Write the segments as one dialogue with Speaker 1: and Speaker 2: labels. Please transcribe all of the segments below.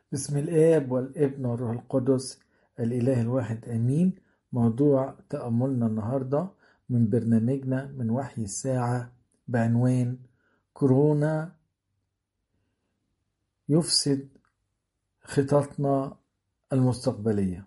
Speaker 1: بسم الآب والابن والروح القدس الإله الواحد آمين موضوع تأملنا النهاردة من برنامجنا من وحي الساعة بعنوان كورونا يفسد خططنا المستقبلية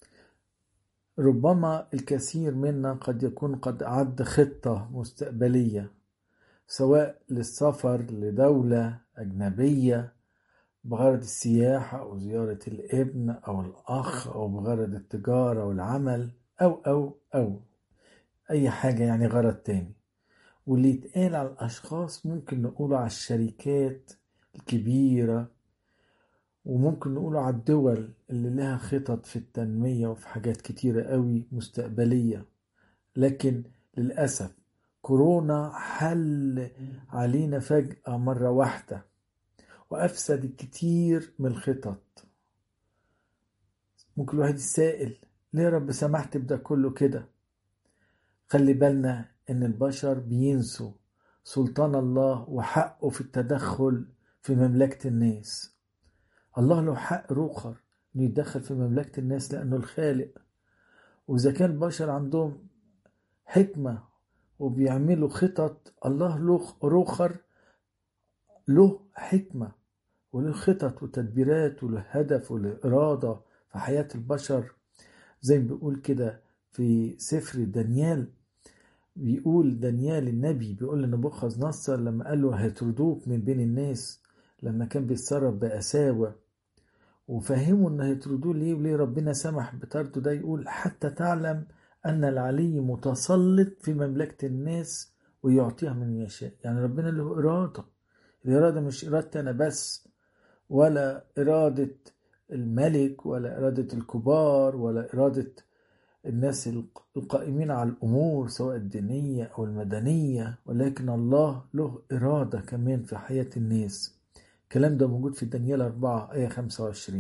Speaker 1: ربما الكثير منا قد يكون قد أعد خطة مستقبلية سواء للسفر لدولة أجنبية بغرض السياحة أو زيارة الابن أو الأخ أو بغرض التجارة والعمل أو أو أو أي حاجة يعني غرض تاني واللي يتقال على الأشخاص ممكن نقوله على الشركات الكبيرة وممكن نقوله على الدول اللي لها خطط في التنمية وفي حاجات كتيرة قوي مستقبلية لكن للأسف كورونا حل علينا فجأة مرة واحدة وأفسد الكتير من الخطط ممكن الواحد يسائل ليه يا رب سمحت بده كله كده خلي بالنا ان البشر بينسوا سلطان الله وحقه في التدخل في مملكة الناس الله له حق روخر انه يتدخل في مملكة الناس لانه الخالق واذا كان البشر عندهم حكمة وبيعملوا خطط الله له روخر له حكمة وله خطط وتدبيرات وله هدف وله إرادة في حياة البشر زي ما بيقول كده في سفر دانيال بيقول دانيال النبي بيقول لنبوخذ نصر لما قال له هيطردوك من بين الناس لما كان بيتصرف بقساوة وفهموا ان هيطردوه ليه وليه ربنا سمح بطرده ده يقول حتى تعلم ان العلي متسلط في مملكة الناس ويعطيها من يشاء يعني ربنا له إرادة الإرادة مش إرادتي أنا بس ولا إرادة الملك ولا إرادة الكبار ولا إرادة الناس القائمين على الأمور سواء الدينية أو المدنية ولكن الله له إرادة كمان في حياة الناس الكلام ده موجود في دانيال 4 آية 25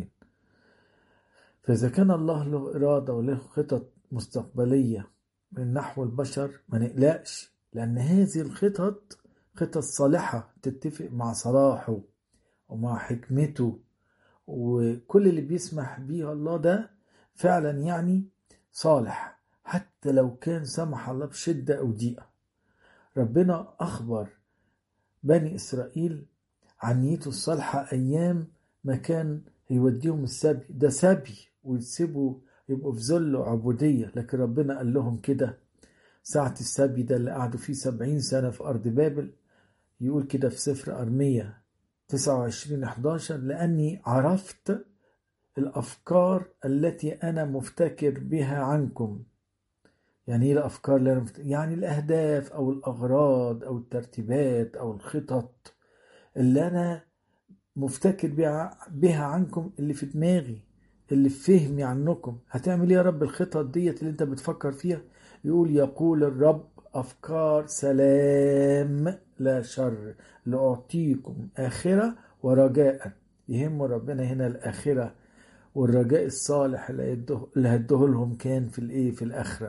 Speaker 1: فإذا كان الله له إرادة وله خطط مستقبلية من نحو البشر ما نقلقش لأن هذه الخطط خطط صالحة تتفق مع صلاحه ومع حكمته وكل اللي بيسمح بيه الله ده فعلا يعني صالح حتى لو كان سمح الله بشدة أو ضيقة ربنا أخبر بني إسرائيل عن نيته الصالحة أيام ما كان هيوديهم السبي ده سبي ويسيبوا يبقوا في ذل وعبودية لكن ربنا قال لهم كده ساعة السبي ده اللي قعدوا فيه سبعين سنة في أرض بابل يقول كده في سفر أرمية 29 11 لأني عرفت الأفكار التي أنا مفتكر بها عنكم يعني ايه الأفكار اللي أنا مفتكر؟ يعني الأهداف أو الأغراض أو الترتيبات أو الخطط اللي أنا مفتكر بها, بها عنكم اللي في دماغي اللي في فهمي عنكم هتعمل ايه يا رب الخطط ديت اللي انت بتفكر فيها يقول يقول الرب أفكار سلام لا شر لأعطيكم آخرة ورجاء يهم ربنا هنا الآخرة والرجاء الصالح اللي هده لهم كان في الايه في الآخرة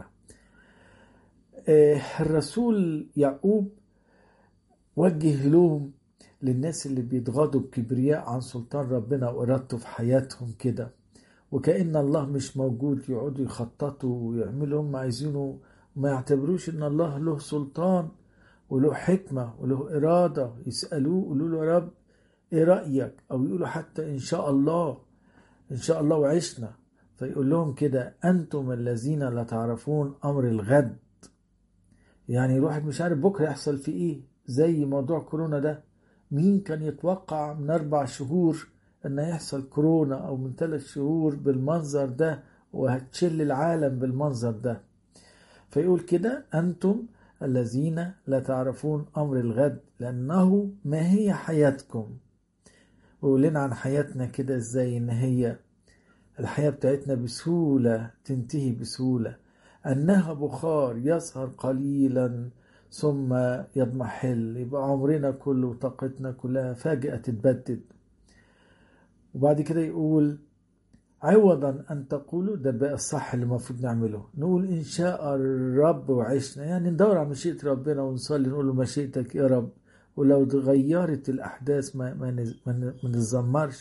Speaker 1: آه الرسول يعقوب وجه لهم للناس اللي بيتغاضوا بكبرياء عن سلطان ربنا وإرادته في حياتهم كده وكأن الله مش موجود يقعدوا يخططوا ويعملوا هم عايزينه ما يعتبروش ان الله له سلطان وله حكمة وله إرادة يسألوه يقولوا له يا رب ايه رأيك او يقولوا حتى ان شاء الله ان شاء الله وعشنا فيقول لهم كده انتم الذين لا تعرفون امر الغد يعني الواحد مش عارف بكرة يحصل فيه ايه زي موضوع كورونا ده مين كان يتوقع من اربع شهور ان يحصل كورونا او من ثلاث شهور بالمنظر ده وهتشل العالم بالمنظر ده فيقول كده أنتم الذين لا تعرفون أمر الغد لأنه ما هي حياتكم ويقول لنا عن حياتنا كده إزاي إن هي الحياة بتاعتنا بسهولة تنتهي بسهولة أنها بخار يظهر قليلا ثم يضمحل يبقى عمرنا كله وطاقتنا كلها فجأة تتبدد وبعد كده يقول عوضا أن تقولوا ده بقى الصح اللي المفروض نعمله نقول إن شاء الرب وعشنا يعني ندور على مشيئة ربنا ونصلي نقول له مشيئتك يا رب ولو تغيرت الأحداث ما, ما, ما نتذمرش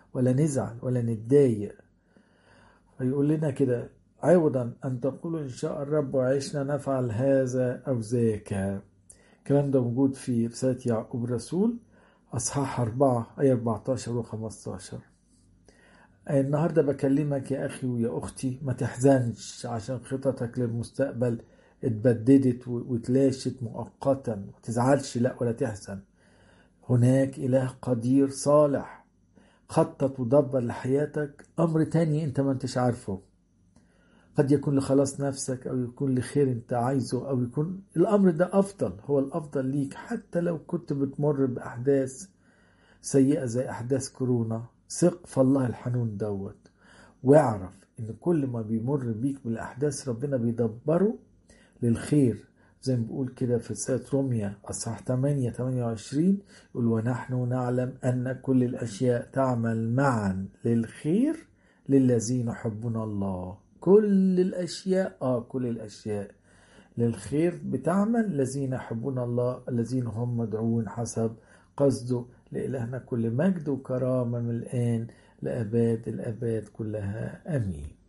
Speaker 1: ولا نزعل ولا نتضايق فيقول لنا كده عوضا أن تقولوا إن شاء الرب وعشنا نفعل هذا أو ذاك الكلام ده موجود في رسالة يعقوب الرسول أصحاح 4 آية 14 و 15 النهاردة بكلمك يا أخي ويا أختي ما تحزنش عشان خططك للمستقبل اتبددت وتلاشت مؤقتا ما تزعلش لا ولا تحزن هناك إله قدير صالح خطط ودبر لحياتك أمر تاني أنت ما أنتش عارفه قد يكون لخلاص نفسك أو يكون لخير أنت عايزه أو يكون الأمر ده أفضل هو الأفضل ليك حتى لو كنت بتمر بأحداث سيئة زي أحداث كورونا ثق في الله الحنون دوت واعرف إن كل ما بيمر بيك بالأحداث ربنا بيدبره للخير زي ما بيقول كده في رسالة روميا أصحاح 8 28 يقول ونحن نعلم أن كل الأشياء تعمل معا للخير للذين يحبون الله كل الأشياء آه كل الأشياء للخير بتعمل الذين يحبون الله الذين هم مدعوون حسب قصده لإلهنا كل مجد وكرامة من الآن لأباد الأباد كلها أمين